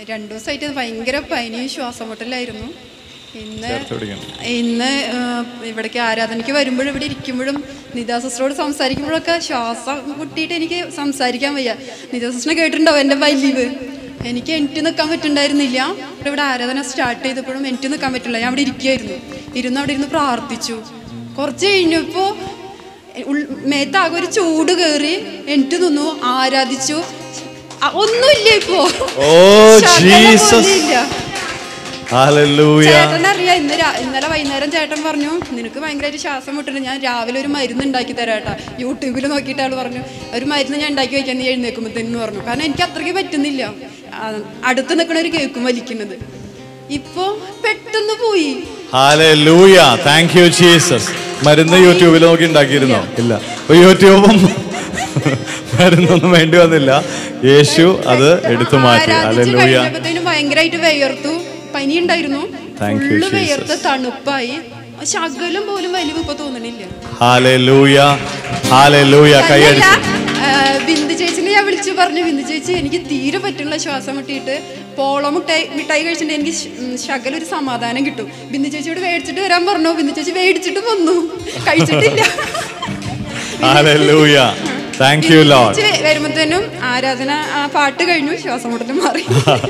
രണ്ടു ദിവസമായിട്ട് ഭയങ്കര പനിയും ശ്വാസം മുട്ടലായിരുന്നു ഇന്ന് ചേർത്ത് പിടിക്കണം. ഇന്ന് ആ, ഇവിടേക്ക് ആരാധനയ്ക്ക് വരുമ്പോഴും ഇവിടെ ഇരിക്കുമ്പോഴും നിതാ സിസ്റ്ററോട് സംസാരിക്കുമ്പോഴൊക്കെ ശ്വാസം മുട്ടിയിട്ട് എനിക്ക് സംസാരിക്കാൻ വയ്യ നിതാ സിസ്റ്ററിനെ കേട്ടിട്ടുണ്ടാവും എൻ്റെ വലിവ് എനിക്ക് എനിക്ക് നിൽക്കാൻ പറ്റുണ്ടായിരുന്നില്ല ഇവിടെ ഇവിടെ ആരാധന സ്റ്റാർട്ട് ചെയ്തപ്പോഴും എനിക്ക് നിൽക്കാൻ പറ്റില്ല ഞാൻ അവിടെ ഇരിക്കുകയായിരുന്നു ഇരുന്ന് അവിടെ ഇരുന്ന് പ്രാർത്ഥിച്ചു കുറച്ച് കഴിഞ്ഞപ്പോൾ ഉൾ- മേത്താകെ ഒരു ചൂട് കയറി എനിക്ക് നിന്നു ആരാധിച്ചു അ- ഒന്നുമില്ല ഇപ്പോ ഓ, ശകലം ജീസസ്. പോലും ഇല്ല. ഹല്ലേലൂയ ചേട്ടൻ അറിയാം ഇന്ന് രാ- ഇന്നലെ വൈകുന്നേരം ചേട്ടൻ പറഞ്ഞു നിനക്ക് ഭയങ്കരമായിട്ട് ശ്വാസം മുട്ടുണ്ട് ഞാൻ രാവിലെ ഒരു മരുന്ന് ഉണ്ടാക്കി തരാട്ടാ യൂട്യൂബിൽ നോക്കിയിട്ട് ആൾ പറഞ്ഞു ഒരു മരുന്ന് ഞാൻ ഉണ്ടാക്കി വയ്ക്കാൻ നീ എഴുന്നേക്കുമ്പോഴത്തേന്ന് പറഞ്ഞു കാരണം എനിക്ക് അത്രയ്ക്ക് പറ്റുന്നില്ല ആ, അടുത്ത് നിൽക്കണ ഒരു കേക്കും വലിക്കുന്നത് ഇപ്പോ പെട്ടെന്ന് പോയി ഹാലൂയ താങ്ക് യു ജീസസ് മരുന്ന് യൂട്യൂബിൽ നോക്കി ഉണ്ടാക്കിയിരുന്നോ ഇല്ല അപ്പൊ യൂട്യൂബും മരുന്നൊന്നും വേണ്ടി വന്നില്ല യേശു അത് എടുത്തു മാറ്റി ആരാധിച്ച് ഹാലൂയ കഴിഞ്ഞപ്പോഴത്തേനും ഭയങ്കരമായിട്ട് വിയർത്തു പനി ഉണ്ടായിരുന്നു Thank you, ഫുള്ള് Jesus. വിയർത്ത് തണുപ്പായി ശകലം പോലും വലിവ് ഇപ്പൊ തോന്നണില്ല ഹാലൂയ ഹാലൂയ കൈയടിച്ചു തന്നെയല്ല, ആ, ബിന്ദു ചേച്ചിനെ ഞാൻ വിളിച്ചു പറഞ്ഞു ബിന്ദു ചേച്ചി എനിക്ക് തീരെ പറ്റുള്ള ശ്വാസം മുട്ടിയിട്ട് പോള മുട്ടായി മിഠായി കഴിച്ചിട്ട് എനിക്ക് ശ- ഉം, ശകലം ഒരു സമാധാനം കിട്ടും ബിന്ദു ചേച്ചിയോട് മേടിച്ചിട്ട് വരാൻ പറഞ്ഞു ബിന്ദു ചേച്ചി മേടിച്ചിട്ട് വന്നു കഴിച്ചിട്ടില്ല ഹാലൂയ താങ്ക് യു ലോഡ് ചേച്ചി വരുമ്പോഴത്തേനും ആരാധന ആ, പാട്ട് കഴിഞ്ഞു ശ്വാസം മുട്ടലും മാറി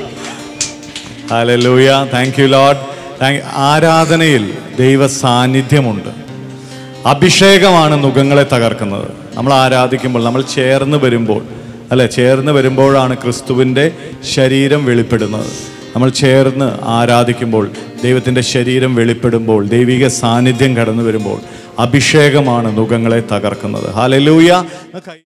ഹാലൂയ താങ്ക് യു ലോഡ് ആരാധനയിൽ ദൈവ സാന്നിധ്യമുണ്ട് അഭിഷേകമാണ് നുഖങ്ങളെ തകർക്കുന്നത് നമ്മൾ ആരാധിക്കുമ്പോൾ നമ്മൾ ചേർന്ന് വരുമ്പോൾ അല്ലെ ചേർന്ന് വരുമ്പോഴാണ് ക്രിസ്തുവിൻ്റെ ശരീരം വെളിപ്പെടുന്നത് നമ്മൾ ചേർന്ന് ആരാധിക്കുമ്പോൾ ദൈവത്തിൻ്റെ ശരീരം വെളിപ്പെടുമ്പോൾ ദൈവിക സാന്നിധ്യം കടന്നു വരുമ്പോൾ അഭിഷേകമാണ് നുഖങ്ങളെ തകർക്കുന്നത് ഹാലലൂയ